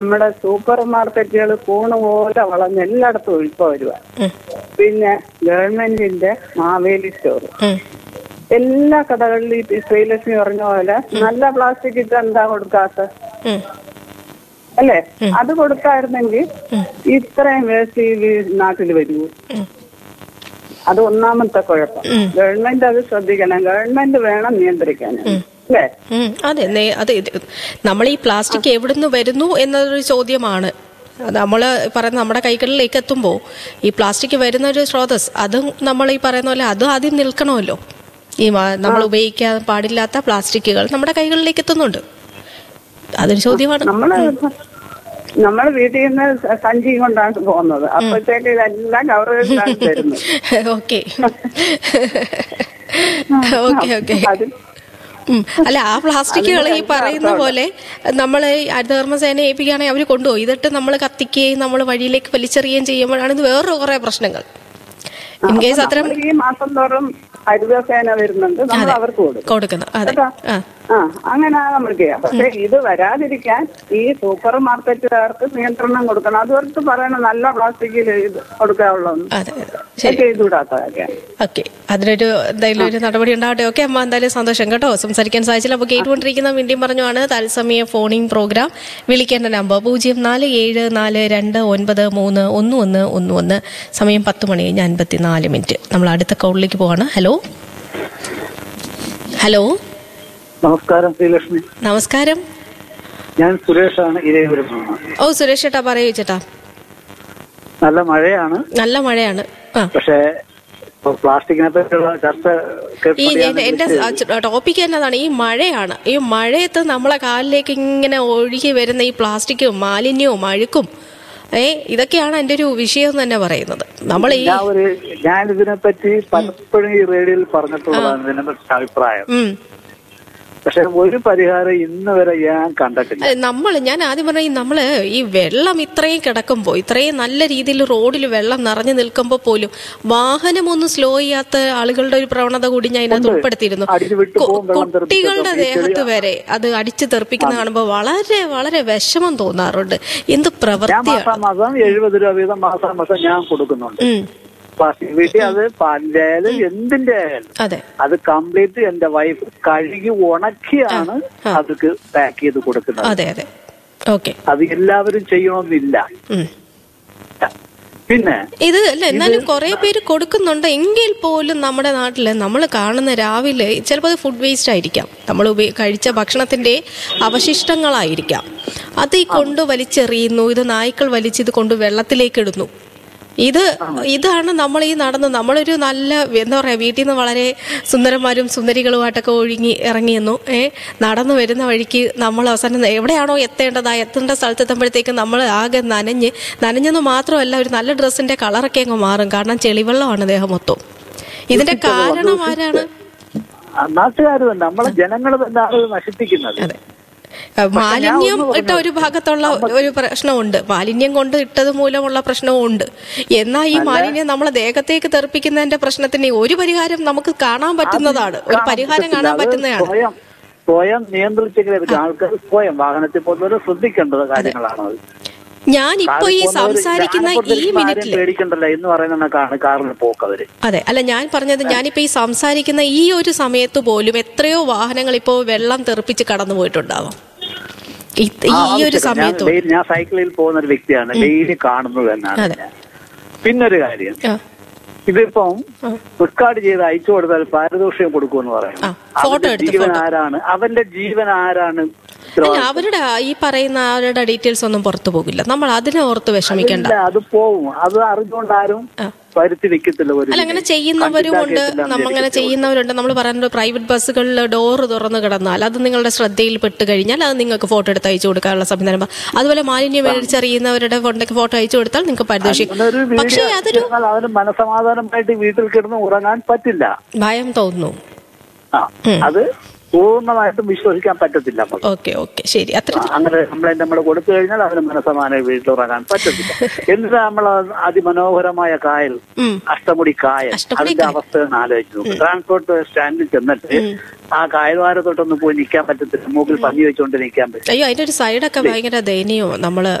നമ്മുടെ സൂപ്പർ മാർക്കറ്റുകൾ കൂണ് പോലെ വളർന്ന് എല്ലായിടത്തും ഇപ്പൊ വരുക ഉം, പിന്നെ ഗവൺമെന്റിന്റെ മാവേലി സ്റ്റോർ ഉം. എല്ലാ കടകളിലും ഈ ശ്രീലക്ഷ്മി പറഞ്ഞ പോലെ നല്ല പ്ലാസ്റ്റിക് ഇട്ട് എന്താ കൊടുക്കാത്ത ഉം. അല്ലേ അത് കൊടുക്കായിരുന്നെങ്കിൽ ഇത്രയും വേസ്റ്റ് ഈ നാട്ടിൽ വരുമോ ഉം. അത് ഒന്നാമത്തെ കുഴപ്പം ഗവൺമെന്റ് അത് ശ്രദ്ധിക്കണം ഗവൺമെന്റ് വേണം നിയന്ത്രിക്കാൻ അല്ലേ ഉം, അതെ നേ- അതെ ഇത് നമ്മൾ ഈ പ്ലാസ്റ്റിക് എവിടുന്ന് വരുന്നു എന്നതൊരു ചോദ്യമാണ് നമ്മൾ പറയുന്ന നമ്മുടെ കൈകളിലേക്ക് എത്തുമ്പോൾ ഈ പ്ലാസ്റ്റിക് വരുന്ന ഒരു സ്രോതസ് അതും നമ്മൾ ഈ പറയുന്ന പോലെ അതും ആദ്യം നിൽക്കണമല്ലോ ഈ മ- നമ്മൾ ഉപയോഗിക്കാൻ പാടില്ലാത്ത പ്ലാസ്റ്റിക്കുകൾ നമ്മുടെ കൈകളിലേക്ക് എത്തുന്നുണ്ട് അതൊരു ചോദ്യമാണ് നമ്മള് നമ്മൾ വീട്ടിൽ നിന്ന് സഞ്ചി കൊണ്ടാണ് പോകുന്നത് അപ്പോഴത്തേക്ക് ഇതെല്ലാം കവറുകളിലാണ് തരുന്നത് ഓക്കെ ഓക്കെ ഓക്കെ അത് ഉം. അല്ല ആ പ്ലാസ്റ്റിക്കുകൾ ഈ പറയുന്ന പോലെ നമ്മൾ ഹരിതകർമ്മസേന ഏൽപ്പിക്കുകയാണെങ്കിൽ അവർ കൊണ്ടുപോയി ഇതിട്ട് നമ്മൾ കത്തിക്കുകയും നമ്മൾ വഴിയിലേക്ക് വലിച്ചെറിയുകയും ചെയ്യുമ്പോഴാണ് ഇത് വേറെ കുറെ പ്രശ്നങ്ങൾ ഇൻ കേസ് അത്തരം നമ്മള് ഈ മാസം തോറും ഹരിതസേന വരുന്നുണ്ട് നമ്മൾ അതെ. അവർക്ക് കൊടുക്കും കൊടുക്കുന്നത് അതെ കേട്ടോ? ആ ആ അങ്ങനെ നമ്മൾ ചെയ്യാം പക്ഷെ ഇത് വരാതിരിക്കാൻ ഈ സൂപ്പർ മാർക്കറ്റുകാർക്ക് നിയന്ത്രണം കൊടുക്കണം അതുവർക്ക് പറയണം നല്ല പ്ലാസ്റ്റിക്കിൽ ഇത് കൊടുക്കാവുള്ളൂ അതെ അതെ ശരി ചെയ്തുകൂടാത്ത കാര്യമാണ് ഓക്കെ അതിനൊരു എന്തായാലും ഒരു നടപടി ഉണ്ടാവട്ടെ ഓക്കെ അമ്മ എന്തായാലും സന്തോഷം കേട്ടോ സംസാരിക്കാൻ സാധിച്ചില്ല അപ്പോൾ കേട്ടുകൊണ്ടിരിക്കുന്ന വീണ്ടും പറഞ്ഞുമാണ് തത്സമയ ഫോണിംഗ് പ്രോഗ്രാം വിളിക്കേണ്ട നമ്പർ പൂജ്യം നാല് ഏഴ് നാല് രണ്ട് ഒൻപത് മൂന്ന് ഒന്ന് ഒന്ന് ഒന്ന് ഒന്ന് സമയം പത്ത് മണി കഴിഞ്ഞ് അൻപത്തിനാല് മിനിറ്റ് നമ്മൾ അടുത്ത കോളിലേക്ക് പോവാണ് ഹലോ ഹലോ നമസ്കാരം ശ്രീലക്ഷ്മി നമസ്കാരം ഞാൻ സുരേഷാണ് ഇരേപുരം ഓ സുരേഷ് ചേട്ടാ പറയൂ ചേട്ടാ നല്ല മഴയാണ് നല്ല മഴയാണ് ആ പക്ഷേ ഇപ്പൊ പ്ലാസ്റ്റിക്കിനെ പറ്റിയുള്ള ചർച്ച ഈ കേൾപ്പടിയാണ് എന്റെ എന്റെ ടോപ്പിക് എന്നതാണ് ഈ മഴയാണ് ഈ മഴയത്ത് നമ്മളെ കാലിലേക്ക് ഇങ്ങനെ ഒഴുകി വരുന്ന ഈ പ്ലാസ്റ്റിക്കും മാലിന്യവും അഴുക്കും ഏ ഇതൊക്കെയാണ് എന്റെ ഒരു വിഷയം എന്ന് തന്നെ പറയുന്നത് നമ്മൾ ഈ ഞാൻ ഒരു ഞാൻ ഇതിനെ പറ്റി പലപ്പോഴും ഈ റേഡിയോയിൽ പറഞ്ഞിട്ടുള്ളതാണ് ഇതിനെ പറ്റി അഭിപ്രായം ഉം പക്ഷെ ഒരു പരിഹാരം ഇന്ന് വരെ ഞാൻ കണ്ടിട്ടില്ല നമ്മൾ ഞാൻ ആദ്യം പറഞ്ഞ ഈ നമ്മള് ഈ വെള്ളം ഇത്രയും കിടക്കുമ്പോൾ ഇത്രയും നല്ല രീതിയിൽ റോഡിൽ വെള്ളം നിറഞ്ഞു നിൽക്കുമ്പോൾ പോലും വാഹനം ഒന്ന് സ്ലോ ചെയ്യാത്ത ആളുകളുടെ ഒരു പ്രവണത കൂടി ഞാൻ ഇതിനകത്ത് ഉൾപ്പെടുത്തിയിരുന്നു അടിച്ചു വിട്ടു കു- പോകും വെള്ളം കുട്ടികളുടെ തെറിപ്പിക്കും. ദേഹത്ത് വരെ അത് അടിച്ചു തെറിപ്പിക്കുന്ന കാണുമ്പോൾ വളരെ വളരെ വിഷമം തോന്നാറുണ്ട് എന്ത് ഞാൻ പ്രവൃത്തിയാണ് മാസം മാസം എഴുപത് രൂപ വീതം മാസം മാസം ഞാൻ കൊടുക്കുന്നുണ്ട് ഉം പ്ലാസ്റ്റിക് വീട്ടിൽ അത് പാലിന്റെ ആയാലും എന്തിന്റെ ആയാലും അതെ അത് കംപ്ലീറ്റ് എന്റെ വൈഫ് കഴുകി ഉണക്കിയാണ് അതൊക്കെ പാക്ക് ചെയ്ത് കൊടുക്കുന്നത് അതെ അതെ ഓക്കെ അത് എല്ലാവരും ചെയ്യണമെന്നില്ല ഉം പിന്നെ ഇത് അല്ല എന്നാലും കുറെ പേര് കൊടുക്കുന്നുണ്ട് എങ്കിൽ പോലും നമ്മുടെ നാട്ടില് നമ്മൾ കാണുന്ന രാവിലെ ചിലപ്പോൾ അത് ഫുഡ് വേസ്റ്റ് ആയിരിക്കാം നമ്മൾ ഉപയോ- കഴിച്ച ഭക്ഷണത്തിന്റെ അവശിഷ്ടങ്ങളായിരിക്കാം അത് ഈ കൊണ്ട് വലിച്ചെറിയുന്നു ഇത് നായ്ക്കൾ വലിച്ച് ഇത് കൊണ്ട് വെള്ളത്തിലേക്ക് ഇടുന്നു ഇത് ഇതാണ് നമ്മൾ ഈ നടന്ന് നമ്മളൊരു നല്ല എന്താ പറയാ വീട്ടിൽ നിന്ന് വളരെ സുന്ദരന്മാരും സുന്ദരികളുമായിട്ടൊക്കെ ഒഴുങ്ങി ഇറങ്ങിയെന്നു ഏ നടന്നു വരുന്ന വഴിക്ക് നമ്മൾ അവസാനം എവിടെയാണോ എത്തേണ്ടത് ആ എത്തേണ്ട സ്ഥലത്തെത്തുമ്പോഴത്തേക്ക് നമ്മൾ ആകെ നനഞ്ഞ് നനഞ്ഞെന്ന് മാത്രമല്ല ഒരു നല്ല ഡ്രസ്സിന്റെ കളറൊക്കെ അങ്ങ് മാറും കാരണം ചെളിവെള്ളമാണ് ദേഹം മൊത്തം ഇതിന്റെ കാരണം ആരാണ് നാട്ടുകാർ തന്നെ നമ്മളെ ജനങ്ങൾ തന്നെയാണ് ഇത് നശിപ്പിക്കുന്നത് അതെ മാലിന്യം ഇട്ട ഒരു ഭാഗത്തുള്ള ഒരു പ്രശ്നമുണ്ട് മാലിന്യം കൊണ്ട് ഇട്ടത് മൂലമുള്ള പ്രശ്നവും ഉണ്ട് എന്നാൽ ഈ മാലിന്യം നമ്മളെ ദേഹത്തേക്ക് തെറിപ്പിക്കുന്നതിന്റെ പ്രശ്നത്തിന് ഒരു പരിഹാരം നമുക്ക് കാണാൻ പറ്റുന്നതാണ് ഒരു പരിഹാരം കാണാൻ അത് പറ്റുന്നതാണ് സ്വയം സ്വയം നിയന്ത്രിച്ചെങ്കിലേ പറ്റും ആൾക്കാർ സ്വയം വാഹനത്തിൽ പോകുന്നവർ ശ്രദ്ധിക്കേണ്ടത് കാര്യങ്ങളാണ് അത് ഞാൻ ഇപ്പൊ ഈ കാറിൽ പോകുന്നവര് സംസാരിക്കുന്ന ഞാനെ ഈ കുറിച്ച് ആരെയും മിനിറ്റില് പേടിക്കണ്ടല്ലോ എന്ന് പറയുന്ന കണക്കാണ് കാറിൽ പോക്കവര് അതെ അല്ല ഞാൻ പറഞ്ഞത് ഞാനിപ്പോ ഈ സംസാരിക്കുന്ന ഈ ഒരു സമയത്ത് പോലും എത്രയോ വാഹനങ്ങൾ ഇപ്പോ വെള്ളം തെറിപ്പിച്ച് കടന്നു പോയിട്ടുണ്ടാവാം ഈ ഈ ഒരു ഞാൻ സമയത്ത് ഡെയിലി ഞാൻ സൈക്കിളിൽ പോകുന്ന ഒരു വ്യക്തിയാണ് ഡെയിലി കാണുന്നത് തന്നെയാണ് അതെ. ഞാൻ. പിന്നൊരു കാര്യം ആ, ഇതിപ്പം ആ. റെക്കോർഡ് ചെയ്ത് അയച്ചു കൊടുത്താൽ പാരിതോഷികം കൊടുക്കുമെന്ന് പറയുന്നു ആ, ഫോട്ടോ അവന്റെ എടുത്ത് ജീവൻ ഫോട്ടോ. ആരാണ് അവന്റെ ജീവൻ ആരാണ് അല്ല അവരുടെ ഈ പറയുന്ന അവരുടെ ഡീറ്റെയിൽസ് ഒന്നും പുറത്തു പോകില്ല നമ്മൾ അതിനെ ഓർത്ത് വിഷമിക്കണ്ട ഇല്ല, അത് പോവും അത് അറിഞ്ഞുകൊണ്ട് ആരും ആ. വരുത്തി വെക്കത്തില്ല ഒരു അല്ല അങ്ങനെ ചെയ്യുന്നവരും ഉണ്ട് നമ്മങ്ങനെ ചെയ്യുന്നവരുണ്ട് നമ്മൾ പറയുന്നത് പ്രൈവറ്റ് ബസ്സുകളിൽ ഡോറ് തുറന്ന് കിടന്നാൽ അത് നിങ്ങളുടെ ശ്രദ്ധയിൽ പെട്ട് കഴിഞ്ഞാൽ അത് നിങ്ങൾക്ക് ഫോട്ടോ എടുത്ത് അയച്ചു കൊടുക്കാനുള്ള സംവിധാനം അതുപോലെ മാലിന്യം മേടിച്ചറിയുന്നവരുടെ ഫോട്ടോ അയച്ചു കൊടുത്താൽ നിങ്ങൾക്ക് പരിദോഷിക്കും ഒരു പക്ഷേ വീഡിയോ അതൊരു ചെയ്താൽ അവന് മനസമാധാനമായിട്ട് വീട്ടിൽ കിടന്ന് ഉറങ്ങാൻ പറ്റില്ല ഭയം തോന്നുന്നു ആ അത് പൂർണ്ണമായിട്ടും വിശ്വസിക്കാൻ പറ്റത്തില്ല നമുക്ക് ഓക്കെ ഓക്കെ ശരി അത്ര ആ, അങ്ങനെ കംപ്ലൈന്റ് നമ്മൾ കൊടുത്തു കഴിഞ്ഞാൽ അവന് മനസ്സമാനം വീട്ടിലുറങ്ങാൻ പറ്റത്തില്ല എന്നിട്ട് നമ്മൾ അതിമനോഹരമായ കായൽ ഉം അഷ്ടമുടി കായൽ അഷ്ടമുടി അതിന്റെ കായൽ. അവസ്ഥ ഒന്ന് ആലോചിച്ച് നോക്കും ട്രാൻസ്പോർട്ട് സ്റ്റാൻഡിൽ ചെന്നിട്ട് ആ കായൽവാരത്തോട്ടൊന്നും പോയി നിൽക്കാൻ പറ്റത്തില്ല മൂക്കിൽ പഞ്ഞി വെച്ചുകൊണ്ട് നിൽക്കാൻ പറ്റും അയ്യോ അതിന്റെ ഒരു സൈഡൊക്കെ ഭയങ്കര ദയനീയോ നമ്മള്